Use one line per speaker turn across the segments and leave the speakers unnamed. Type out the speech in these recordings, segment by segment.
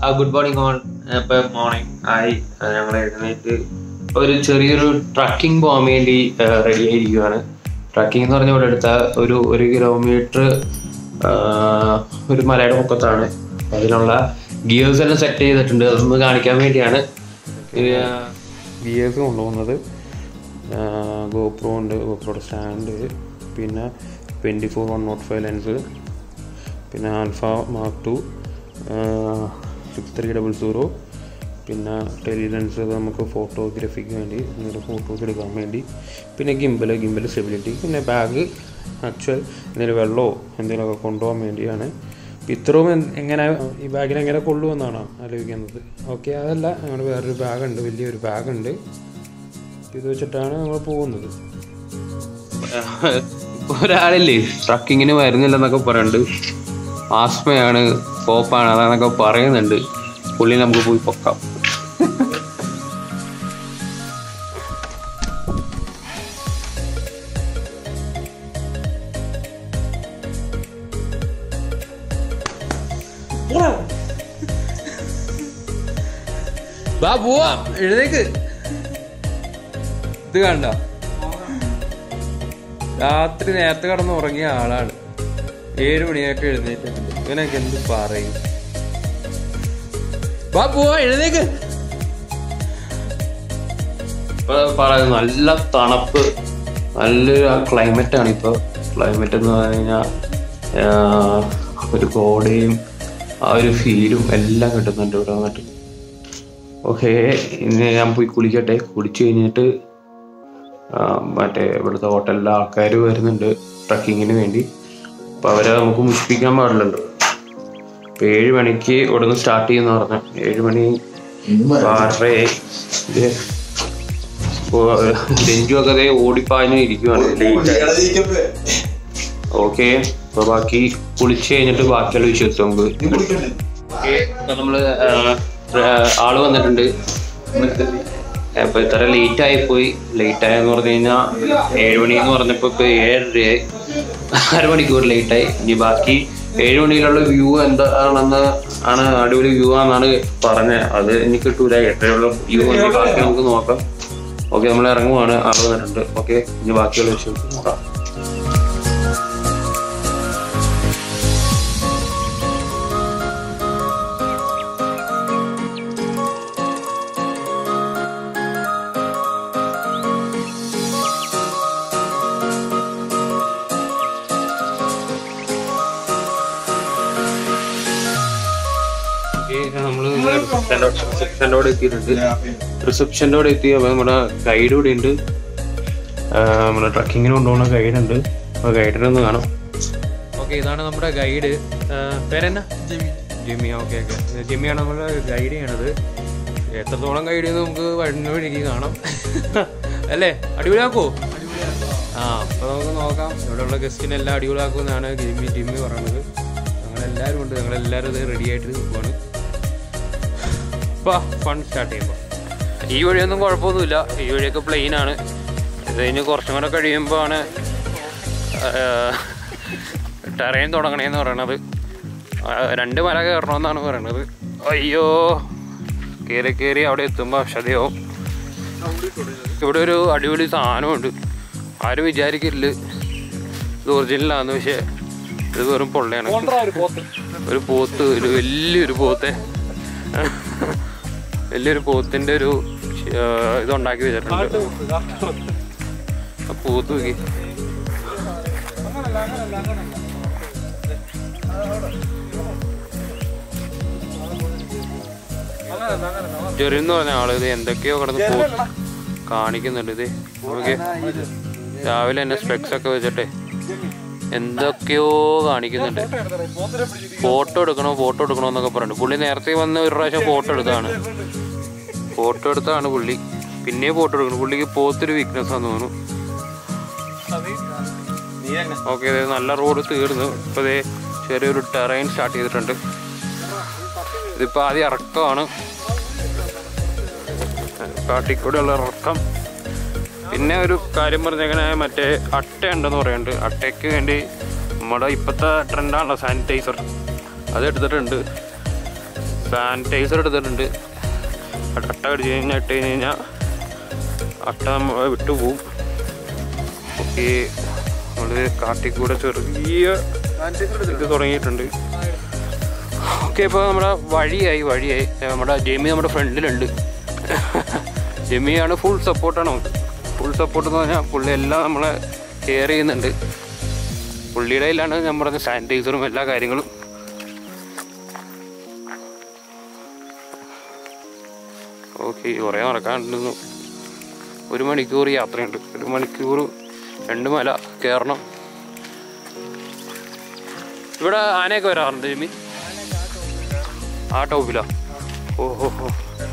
ആ good morning ഓൺ ഇപ്പൊ മോർണിംഗ് ആയി ഞങ്ങൾ എഴുന്നേറ്റ് ഒരു ചെറിയൊരു ട്രക്കിംഗ് പോകാൻ വേണ്ടി റെഡി ആയിരിക്കുകയാണ് ട്രക്കിംഗ് എന്ന് പറഞ്ഞ ഇവിടെ അടുത്ത ഒരു ഒരു കിലോമീറ്റർ ഒരു മലയുടെ പൊക്കത്താണ് അപ്പൊ അതിനുള്ള ഗിയേഴ്സ് എല്ലാം സെറ്റ് ചെയ്തിട്ടുണ്ട് അതൊന്ന് കാണിക്കാൻ വേണ്ടിയാണ് ഗിയേഴ്സ് കൊണ്ടുപോകുന്നത് ഗോപ്രോ ഉണ്ട് ഗോപ്രോയുടെ സ്റ്റാൻഡ് പിന്നെ twenty four one nought five lens പിന്നെ alpha mark two six three double zero പിന്നെ ടെലി ലെൻസ് നമുക്ക് ഫോട്ടോഗ്രാഫിക്ക് വേണ്ടി എന്തെങ്കിലും ഫോട്ടോസ് എടുക്കാൻ വേണ്ടി പിന്നെ ഗിംബൽ ഗിംബൽ സ്റ്റെബിലിറ്റി പിന്നെ ബാഗ് ആക്ച്വൽ എന്തെങ്കിലും വെള്ളമോ എന്തെങ്കിലുമൊക്കെ കൊണ്ടുപോകാൻ വേണ്ടിയാണ് അപ്പം ഇത്രയും എന്ത്- എങ്ങനെ ഈ ബാഗിൽ എങ്ങനെ കൊള്ളുമെന്നാണ് ആലോചിക്കുന്നത് ഓക്കെ അതല്ല ഞങ്ങളുടെ വേറൊരു ബാഗുണ്ട് വലിയൊരു ബാഗുണ്ട് ഇത് വെച്ചിട്ടാണ് നമ്മൾ പോകുന്നത് ഇപ്പൊ ഒരാളില്ലേ ട്രക്കിങ്ങിന് വരുന്നില്ലെന്നൊക്കെ പറയുന്നുണ്ട് ആസ്മയാണ് കോപ്പാണ് അതാന്നൊക്കെ പറയുന്നുണ്ട് പുള്ളി നമുക്ക് പോയി പൊക്കാം വാ പോവാം എഴുതേക്ക് ഇത് കണ്ട രാത്രി നേരത്തെ കടന്ന് ഉറങ്ങിയ ആളാണ് ഏഴ് മണിയായിട്ട് എഴുന്നേറ്റിട്ടുണ്ട് ഇവനൊക്കെ എന്ത് പറയും വാ പോവാ എഴുന്നേക്ക് ഇപ്പൊ പറയുന്നത് നല്ല തണുപ്പ് നല്ലൊരു ക്ലൈമറ്റ് ആണ് ഇപ്പൊ ക്ലൈമറ്റ് എന്ന് പറഞ്ഞു കഴിഞ്ഞാൽ ഒരു കോടയും ആ ഒരു ഫീലും എല്ലാം കിട്ടുന്നുണ്ട് ഇവിടെ വന്നിട്ട് ഓക്കെ ഇനി ഞാൻ പോയി കുളിക്കട്ടെ കുളിച്ചു കഴിഞ്ഞിട്ട് ആ, മറ്റേ ഇവിടുത്തെ ഹോട്ടലിലെ ആൾക്കാർ വരുന്നുണ്ട് ട്രക്കിങ്ങിന് വേണ്ടി അപ്പോൾ അവരെ നമുക്ക് മുഷിപ്പിക്കാൻ പാടില്ലല്ലോ അപ്പോൾ ഏഴ് മണിക്ക് ഇവിടെ നിന്ന് സ്റ്റാർട്ട് ചെയ്യുന്ന പറഞ്ഞു ഏഴ് മണി ആറര ഇത് ഇപ്പോൾ രഞ്ജു ഒക്കെ ദേ ഓടിപ്പാഞ്ഞ് ഇരിക്കുവാണ് ഓക്കെ അപ്പോൾ ബാക്കി കുളിച്ച് കഴിഞ്ഞിട്ട് ബാക്കിയുള്ള വിഷയത്തിൽ നമുക്ക് ഓക്കെ ഇപ്പം നമ്മൾ ആള് വന്നിട്ടുണ്ട് അപ്പൊ ഇത്ര ലേറ്റ് ആയി പോയി ലേറ്റ് ആയെന്ന് പറഞ്ഞു കഴിഞ്ഞാൽ ഏഴ് മണി എന്ന് പറഞ്ഞപ്പോ ഇപ്പൊ ഏഴരയായി അരമണിക്കൂർ ലേറ്റ് ആയി ഇനി ബാക്കി ഏഴ് മണിയിലുള്ള വ്യൂ എന്താണെന്ന് ആണ് അടിപൊളി വ്യൂ ആണെന്നാണ് പറഞ്ഞത് അത് ഇനി കിട്ടൂല എട്ടരയുള്ള വ്യൂ ബാക്കി നമുക്ക് നോക്കാം ഓക്കെ നമ്മൾ ഇറങ്ങുവാണ് ആള് വന്നിട്ടുണ്ട് ഓക്കെ ഇനി ബാക്കിയുള്ള വിഷയം നോക്കാം നമ്മള് റിസപ്ഷൻ്റെ അവിടെ എത്തിയിട്ടുണ്ട് റിസപ്ഷൻ്റെ അവിടെ എത്തി അപ്പൊ നമ്മുടെ ഗൈഡ് ഇവിടെ ഉണ്ട് ആ, നമ്മുടെ ട്രക്കിങ്ങിന് കൊണ്ടുപോകുന്ന ഗൈഡ് ഉണ്ട് അപ്പൊ ഗൈഡിനെ ഒന്ന് കാണാം ഓക്കെ ഇതാണ് നമ്മുടെ ഗൈഡ് പേരെന്നാ ജിമ്മി ഓക്കെ ഓക്കെ ജിമ്മിയാണ് നമ്മുടെ ഗൈഡ് ചെയ്യണത് എത്രത്തോളം ഗൈഡ് ചെയ്യുന്നത് നമുക്ക് വഴിന് വഴിക്ക് കാണാം അല്ലേ അടിപൊളിയാക്കോ ആ അപ്പൊ നമുക്ക് നോക്കാം ഇവിടെയുള്ള ഗസ്റ്റിനെ എല്ലാം അടിപൊളിയാക്കുമെന്നാണ് ജിമ്മി ജിമ്മി പറയുന്നത് ഞങ്ങളെല്ലാവരും ഉണ്ട് ഞങ്ങളെല്ലാവരും ഇത് റെഡി ആയിട്ട് നിൽക്കുവാണ് അപ്പോൾ ഫൺ സ്റ്റാർട്ട് ചെയ്യുമ്പോൾ ഈ വഴിയൊന്നും കുഴപ്പമൊന്നുമില്ല ഈ വഴിയൊക്കെ പ്ലെയിൻ ആണ് ഇത് കഴിഞ്ഞ് കുറച്ചും കൂടെ കഴിയുമ്പോൾ ആണ് ടെറൈൻ തുടങ്ങണേന്ന് പറയണത് ആ, രണ്ട് മല കയറണമെന്നാണ് പറയണത് അയ്യോ കയറി കയറി അവിടെ എത്തുമ്പോൾ അക്ഷതയാവും ഇവിടെ ഒരു അടിപൊളി സാധനമുണ്ട് ആരും വിചാരിക്കില്ല ഇത് ഒറിജിനലാന്ന് പക്ഷേ ഇത് വെറും പൊള്ളയാണ് ഒരു പോത്ത് ഒരു വലിയൊരു പോത്തെ വലിയൊരു പോത്തിന്റെ ഒരു ആ, ഇതുണ്ടാക്കി വെച്ചിട്ടുണ്ട് ആ പോത്ത് നോക്കി ജെറിന്ന് പറഞ്ഞ ആള് ഇത് എന്തൊക്കെയോ കിടന്ന് പോ കാണിക്കുന്നുണ്ട് ഇത് ഓക്കെ രാവിലെ തന്നെ സ്പെക്സ് ഒക്കെ വെച്ചിട്ടെ എന്തൊക്കെയോ കാണിക്കുന്നുണ്ട് ഫോട്ടോ എടുക്കണോ ഫോട്ടോ എടുക്കണോ എന്നൊക്കെ പറയുന്നുണ്ട് പുള്ളി നേരത്തെ വന്ന് ഒരു പ്രാവശ്യം ഫോട്ടോ എടുത്താണ് ഫോട്ടോ എടുത്താണ് പുള്ളി പിന്നെ ഫോട്ടോ എടുക്കണം പുള്ളിക്ക് പോത്തൊരു വീക്ക്നെസ് ആണെന്ന് തോന്നുന്നു ഓക്കെ നല്ല റോഡ് തീർന്നു ഇപ്പൊ ദേ ചെറിയൊരു ടെറൈൻ സ്റ്റാർട്ട് ചെയ്തിട്ടുണ്ട് ഇതിപ്പോ ആദ്യം ഇറക്കമാണ് കാട്ടിക്കൂടെയുള്ള ഇറക്കം പിന്നെ ഒരു കാര്യം പറഞ്ഞേക്കണേ മറ്റേ അട്ട ഉണ്ടെന്ന് പറയുന്നുണ്ട് അട്ടയ്ക്ക് വേണ്ടി നമ്മുടെ ഇപ്പോഴത്തെ ട്രെൻഡാണല്ലോ സാനിറ്റൈസർ അത് എടുത്തിട്ടുണ്ട്
സാനിറ്റൈസർ എടുത്തിട്ടുണ്ട് അട്ട അട്ട കടിച്ച് കഴിഞ്ഞാൽ ഇട്ട് കഴിഞ്ഞ് കഴിഞ്ഞാൽ അട്ട നമ്മ വിട്ടുപോകും ഓക്കെ നമ്മൾ കാട്ടിൽ കൂടെ ചെറിയ ഇത് തുടങ്ങിയിട്ടുണ്ട് ഓക്കെ ഇപ്പോൾ നമ്മുടെ വഴിയായി വഴിയായി നമ്മുടെ ജെമി നമ്മുടെ ഫ്രണ്ടിലുണ്ട് ജെമിയാണ് ഫുൾ സപ്പോർട്ടാണ് നമുക്ക് ഫുൾ സപ്പോർട്ട് എന്ന് പറഞ്ഞാൽ പുള്ളി എല്ലാം നമ്മളെ കെയർ ചെയ്യുന്നുണ്ട് പുള്ളിയുടെ കയ്യിലാണ് ഞാൻ പറഞ്ഞ സാനിറ്റൈസറും എല്ലാ കാര്യങ്ങളും ഓക്കെ കുറേ നടക്കാനുണ്ടെന്ന് ഒരു മണിക്കൂർ യാത്രയുണ്ട് ഒരു മണിക്കൂർ രണ്ട് മല കയറണം ഇവിടെ ആനയൊക്കെ വരാറുണ്ട് ജെമി ആ ടോപ്പിലാ ഓ ഹോ ഹോ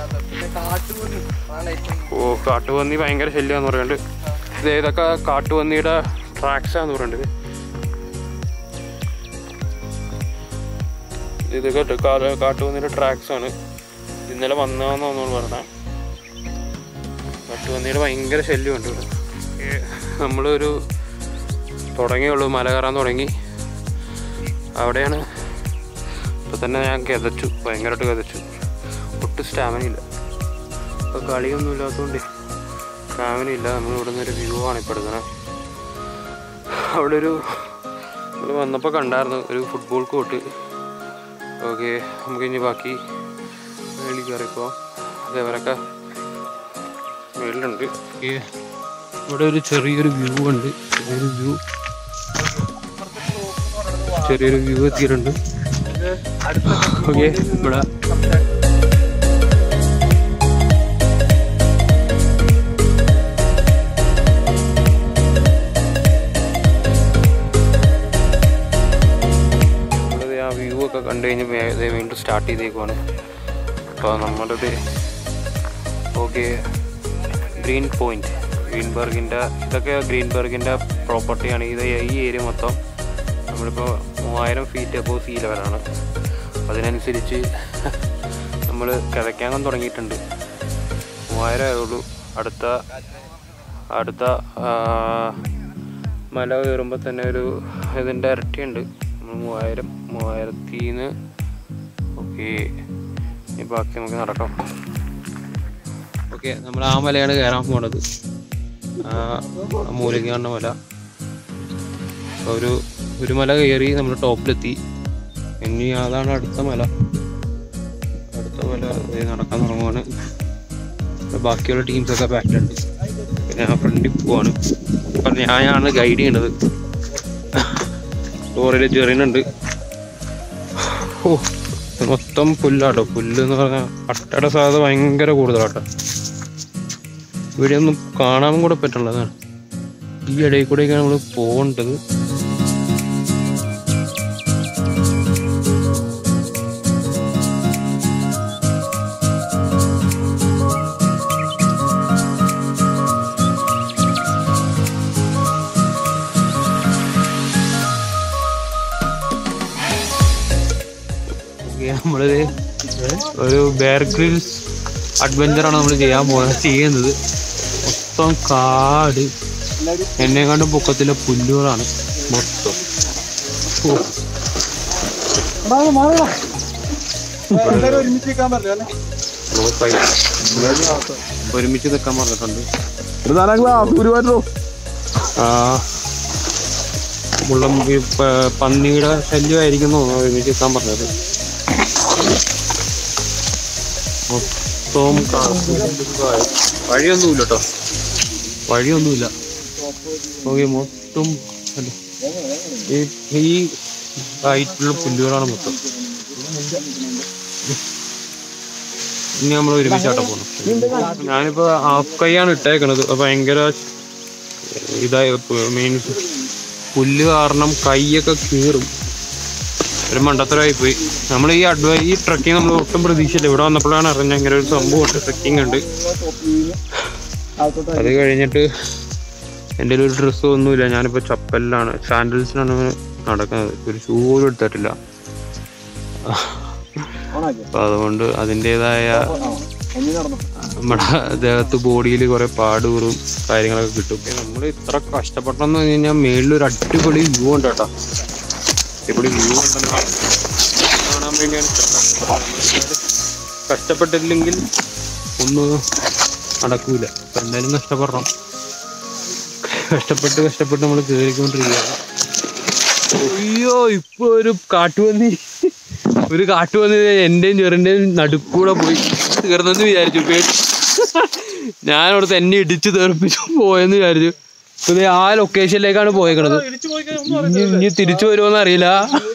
ഓ കാട്ടുപന്നി ഭയങ്കര ശല്യമാന്ന് പറയുന്നുണ്ട് ഇത് ഏതൊക്കെ കാട്ടുപന്നിയുടെ ട്രാക്സാന്ന് പറയുന്നുണ്ട് ഇതൊക്കെ ട്ട് കാ- കാട്ടുപന്നിയുടെ ട്രാക്സ് ആണ് ഇന്നലെ വന്നതെന്നാണ് പറഞ്ഞത് കാട്ടുപന്നിയുടെ ഭയങ്കര ശല്യമുണ്ട് ഇവിടെ ഏ, നമ്മളൊരു തുടങ്ങിയുള്ളൂ മല കയറാൻ തുടങ്ങി അവിടെയാണ് ഇപ്പൊ തന്നെ ഞാൻ കിതച്ചു ഭയങ്കരമായിട്ട് കിതച്ചു ഒട്ടും സ്റ്റാമിന ഇല്ല ഇപ്പൊ കളിയൊന്നും ഇല്ലാത്തതുകൊണ്ട് സ്റ്റാമിന ഇല്ല നമ്മൾ ഇവിടെ നിന്ന് ഒരു വ്യൂ ആണ് ഇപ്പോൾ എടുക്കുന്നത് അവിടെ ഒരു നമ്മൾ വന്നപ്പോൾ കണ്ടായിരുന്നു ഒരു ഫുട്ബോൾ കോർട്ട് ഓക്കെ നമുക്ക് ഇനി ബാക്കി മേളിൽ കയറിപ്പോൾ അതേവരൊക്കെ മേളിലുണ്ട് ഈ ഇവിടെ ഒരു ചെറിയൊരു വ്യൂ ഉണ്ട് ചെറിയൊരു വ്യൂ ചെറിയൊരു വ്യൂ എത്തിയിട്ടുണ്ട് ഓക്കെ ഇവിടെ നമ്മളിത് ആ വ്യൂ ഒക്കെ കണ്ടു കഴിഞ്ഞ് വേ- ദേ വീണ്ടും സ്റ്റാർട്ട് ചെയ്തേക്കുവാണ് അപ്പോൾ നമ്മളിത് ഓക്കെ ഗ്രീൻ പോയിന്റ് ഗ്രീൻബർഗിൻ്റെ ഇതൊക്കെ ഗ്രീൻബർഗിൻ്റെ പ്രോപ്പർട്ടിയാണ് ഇത് ഈ ഏരിയ മൊത്തം നമ്മളിപ്പോൾ മൂവായിരം ഫീറ്റ് അബോവ് സീ ലെവലാണ് അതിനനുസരിച്ച് നമ്മൾ കിതയ്ക്കാൻ തുടങ്ങിയിട്ടുണ്ട് മൂവായിരം ആയുള്ളൂ അടുത്ത അടുത്ത ആ, മല കയറുമ്പോൾ തന്നെ ഒരു ഇതിൻ്റെ ഇരട്ടിയുണ്ട് നമ്മൾ മൂവായിരം മൂവായിരത്തിന്ന് ഓക്കെ ഇനി ബാക്കി നമുക്ക് നടക്കാം ഓക്കെ നമ്മൾ ആ മലയാണ് കയറാൻ പോണത് ആ മൂലയ്ക്ക് കാണുന്ന മല അപ്പോൾ ഒരു ഒരു മല കയറി നമ്മൾ ടോപ്പിലെത്തി ഇനി അതാണ് അടുത്ത മല അടുത്ത മല ദേ നടക്കാൻ തുടങ്ങുവാണ് ഇവിടെ ബാക്കിയുള്ള ടീംസൊക്കെ ബാക്കിലുണ്ട് പിന്നെ ഞാൻ ഫ്രണ്ടിൽ പോവാണ് അപ്പം ഞാനാണ് ഗൈഡ് ചെയ്യണത് ഓറയിൽ ചെറിയുന്നുണ്ട് ഓ ഇത് മൊത്തം പുല്ലാട്ടോ പുല്ല് എന്ന് പറഞ്ഞാൽ അട്ടയുടെ സാധ്യത ഭയങ്കര കൂടുതലാട്ടോ ഇവിടെ ഒന്നും കാണാൻ കൂടെ പറ്റുള്ളതാണ് ഈ ഇടയിൽ കൂടെയൊക്കെയാണ് നമ്മൾ പോകേണ്ടത് നമ്മളിത് ഒരു ബെയർ ഗ്രിൽസ് അഡ്വഞ്ചറാണ് നമ്മൾ ചെയ്യാൻ പോകുന്നത് ചെയ്യുന്നത് മൊത്തം കാട് എന്നെ കണ്ട് പൊക്കത്തിലെ പുല്ലുകളാണ് മൊത്തം ഓ, നോക്കായി. ഒരുമിച്ച് നിൽക്കാൻ പറഞ്ഞിട്ടുണ്ട് ആ മുള്ളം ഈ പ- പന്നിയുടെ ശല്യമായിരിക്കും തോന്നുന്നു ഒരുമിച്ച് നിൽക്കാൻ പറഞ്ഞത് മൊത്തം കാ- വഴിയൊന്നുമില്ല കേട്ടോ വഴിയൊന്നുമില്ല ഓക്കെ മൊത്തം അല്ല, ഈ ഈ ഹൈറ്റിലുള്ള പുല്ലുകളാണ് മൊത്തം ഇനി നമ്മൾ ഒരുമിച്ചാട്ട പോകണം ഞാനിപ്പോ ഹാഫ് കൈയാണ് ഇട്ടേക്കണത് അപ്പൊ ഭയങ്കര ഇതായി മീൻസ് പുല്ല് കാരണം കൈയൊക്കെ കീറും ഒരു മണ്ടത്തരമായി പോയി നമ്മൾ ഈ അഡ്വ ഈ ട്രക്കിംഗ് നമ്മൾ ഒട്ടും പ്രതീക്ഷയില്ല ഇവിടെ വന്നപ്പോഴാണ് അറിഞ്ഞ ഇങ്ങനെ ഒരു സംഭവം ഉണ്ട് ട്രക്കിംഗ് ഉണ്ട് അത് കഴിഞ്ഞിട്ട് എൻ്റെ ഒരു ഡ്രസ്സ് ഒന്നുമില്ല ഞാനിപ്പോൾ ചപ്പലിലാണ് സാൻഡൽസിനാണ് നടക്കുന്നത് ഒരു ഷൂ പോലും എടുത്തിട്ടില്ല അപ്പൊ അതുകൊണ്ട് അതിൻ്റെതായ നമ്മുടെ ദേഹത്ത് ബോഡിയിൽ കുറെ പാടുകളും കാര്യങ്ങളൊക്കെ കിട്ടും നമ്മൾ ഇത്ര കഷ്ടപ്പെട്ടെന്ന് പറഞ്ഞു കഴിഞ്ഞാൽ മേളിൽ ഒരു അടിപൊളി വ്യൂ ഉണ്ട് കേട്ടോ അടിപൊളി വ്യൂ ഉണ്ടെന്ന് കാണാൻ വേണ്ടിയാണ് കഷ്ടപ്പെട്ടില്ലെങ്കിൽ ഒന്നും നടക്കൂല അപ്പം എന്തായാലും കഷ്ടപ്പെടണം കഷ്ടപ്പെട്ട് കഷ്ടപ്പെട്ട് നമ്മൾ കയറിക്കൊണ്ടിരിക്കുകയാണ് അയ്യോ ഇപ്പൊ ഒരു കാട്ടുപന്നി ഒരു കാട്ടുപന്നി എന്റെയും ചെറിന്റെയും നടുക്കൂടെ പോയി തീർന്നെന്ന് വിചാരിച്ചു പേടി ഞാൻ അവിടുത്തെ എന്നെ ഇടിച്ച് തെറിപ്പിച്ചു പോയെന്ന് വിചാരിച്ചു ഇപ്പൊ ദേ ആ ലൊക്കേഷനിലേക്കാണ് പോയേക്കണത് ഇനി ഇനി തിരിച്ചു വരുമോന്ന് അറിയില്ല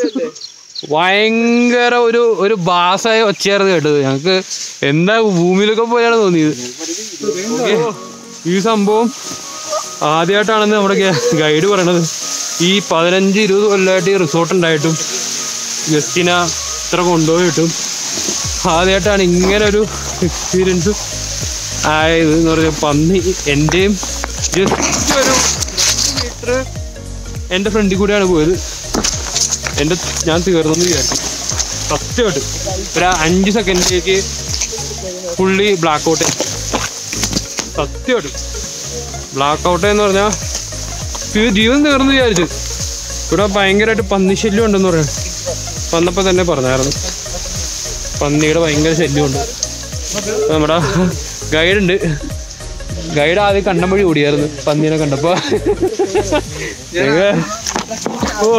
ഭയങ്കര ഒരു ഒരു ബാസായ ഒച്ചയായിരുന്നു കേട്ടത് ഞങ്ങക്ക് എന്താ ഭൂമിയിലൊക്കെ പോയാണ് തോന്നിയത് ഓക്കേ. ഈ സംഭവം ആദ്യമായിട്ടാണെന്ന് നമ്മുടെ ഗൈഡ് പറയണത് ഈ പതിനഞ്ച് ഇരുപത് കൊല്ലമായിട്ട് ഈ റിസോർട്ട് ഉണ്ടായിട്ടും ഗസ്റ്റിനെ ഇത്ര കൊണ്ടുപോയിട്ടും ആദ്യമായിട്ടാണ് ഇങ്ങനെ ഒരു എക്സ്പീരിയൻസ് ആയത് എന്ന് പറഞ്ഞാൽ പന്നി എൻ്റെയും ജസ്റ്റ് ഒരു മീറ്റർ എൻ്റെ ഫ്രണ്ടിൽ കൂടെയാണ് പോയത് എൻ്റെ ഞാൻ തീർന്നെന്ന് വിചാരിച്ചു സത്യമായിട്ട് ഒരു അഞ്ച് സെക്കൻഡിലേക്ക് ഫുള്ളി ബ്ലാക്ക് ഔട്ട് സത്യമായിട്ട് ബ്ലാക്ക് ഔട്ട് എന്ന് പറഞ്ഞാൽ ഇത് ജീവൻ തീർന്നു വിചാരിച്ചു ഇവിടെ ഭയങ്കരമായിട്ട് പന്നിശല്യം ഉണ്ടെന്ന് പറയാം വന്നപ്പോൾ തന്നെ പറഞ്ഞായിരുന്നു പന്നിയുടെ ഭയങ്കര ശല്യമുണ്ട് അപ്പൊ നമ്മുടെ ഗൈഡ് ഉണ്ട് ഗൈഡ് ആദ്യം കണ്ടം വഴി ഓടിയായിരുന്നു പന്നീനെ കണ്ടപ്പോ ഞങ്ങ ഓ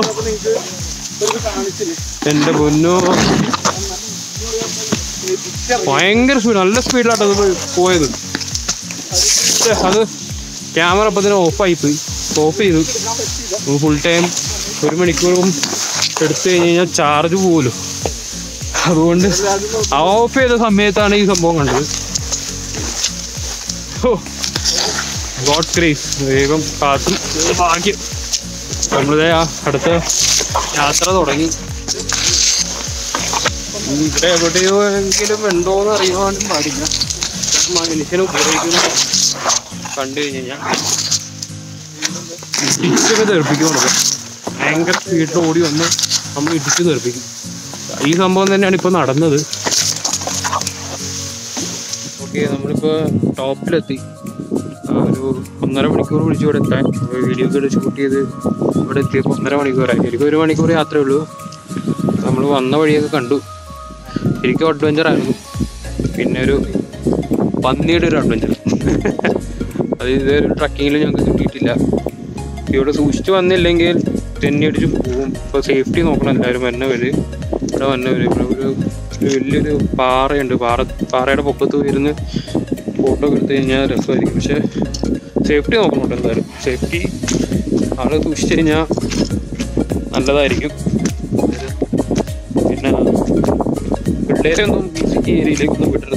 എന്റെ പൊന്നോ ഭയങ്കര സ്പീഡ് നല്ല സ്പീഡിലാട്ടോ അത് പോയത് ഛെ, അത് ക്യാമറ അപ്പം തന്നെ ഓഫായി പോയി ഓഫ് ചെയ്തു ഫുൾ ടൈം ഒരു മണിക്കൂറും എടുത്തു കഴിഞ്ഞ് കഴിഞ്ഞാൽ ചാർജ് പോലും അതുകൊണ്ട് ഓഫ് ചെയ്ത സമയത്താണ് ഈ സംഭവം കണ്ടത് ഗോഡ് ക്രേസ് വേഗം കാത്തും ഭാഗ്യം നമ്മളിതേ ആ അടുത്ത യാത്ര തുടങ്ങി ഇവിടെ എവിടെയോ എങ്കിലും ഉണ്ടോന്ന് അറിയാനും പാടില്ല മനുഷ്യനെ ഉപയോഗിക്കുന്നു കണ്ടു കഴിഞ്ഞ് കഴിഞ്ഞാൽ ഇടിച്ചൊക്കെ തെറിപ്പിക്കുന്നുണ്ട് ഭയങ്കര സ്പീഡിൽ ഓടി വന്ന് നമ്മൾ ഇടിച്ച് തെറിപ്പിക്കും ഈ സംഭവം തന്നെയാണ് ഇപ്പോൾ നടന്നത് ഓക്കെ നമ്മളിപ്പോൾ ടോപ്പിലെത്തി ആ, ഒരു ഒന്നര മണിക്കൂർ വിളിച്ചു ഇവിടെ എത്താൻ വീഡിയോ ഒക്കെ ഷൂട്ട് ചെയ്ത് ഇവിടെ എത്തിയപ്പോൾ ഒന്നര മണിക്കൂറായി ശരിക്കും ഒരു മണിക്കൂർ യാത്രയേ ഉള്ളൂ നമ്മൾ വന്ന വഴിയൊക്കെ കണ്ടു ശരിക്കും അഡ്വഞ്ചർ ആയിരുന്നു പിന്നെ ഒരു പന്നിയുടെ ഒരു അഡ്വഞ്ചർ അത് ഇതൊരു ട്രക്കിങ്ങിൽ ഞങ്ങൾക്ക് കിട്ടിയിട്ടില്ല ഇവിടെ സൂക്ഷിച്ച് വന്നില്ലെങ്കിൽ തെന്നി അടിച്ച് പോവും ഇപ്പോൾ സേഫ്റ്റി നോക്കണം എല്ലാവരും വന്നവർ ഇവിടെ വന്നവർ ഇവിടെ ഒരു ഒരു വലിയൊരു പാറയുണ്ട് പാറ പാറയുടെ പൊക്കത്ത് ഇരുന്ന് ഫോട്ടോ ഒക്കെ എടുത്തു കഴിഞ്ഞാൽ രസമായിരിക്കും പക്ഷേ സേഫ്റ്റി നോക്കണം കേട്ടോ എന്തായാലും സേഫ്റ്റി ആള് സൂക്ഷിച്ചു കഴിഞ്ഞാൽ നല്ലതായിരിക്കും പിന്നെ പിള്ളേരെ ഒന്നും ഈ ഏരിയയിലേക്കൊന്നും വിടരുത്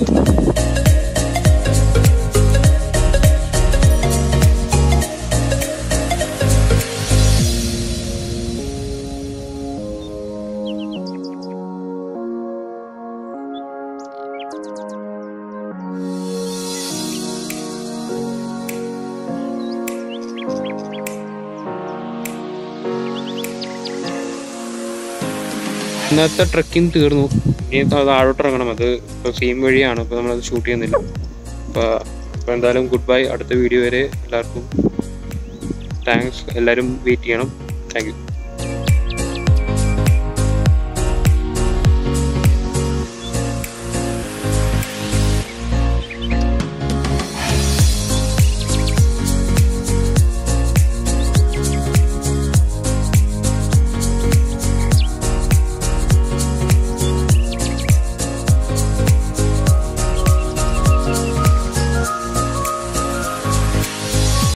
ഇന്നത്തെ ട്രക്കിംഗ് തീർന്നു ഇനി അത് താഴോട്ട് ഇറങ്ങണം അത് ഇപ്പോൾ സെയിം വഴിയാണ് ഇപ്പോൾ നമ്മളത് ഷൂട്ട് ചെയ്യുന്നില്ല അപ്പോൾ അപ്പോൾ എന്തായാലും ഗുഡ് ബൈ അടുത്ത വീഡിയോ വരെ എല്ലാവർക്കും താങ്ക്സ് എല്ലാവരും വെയിറ്റ് ചെയ്യണം താങ്ക് യു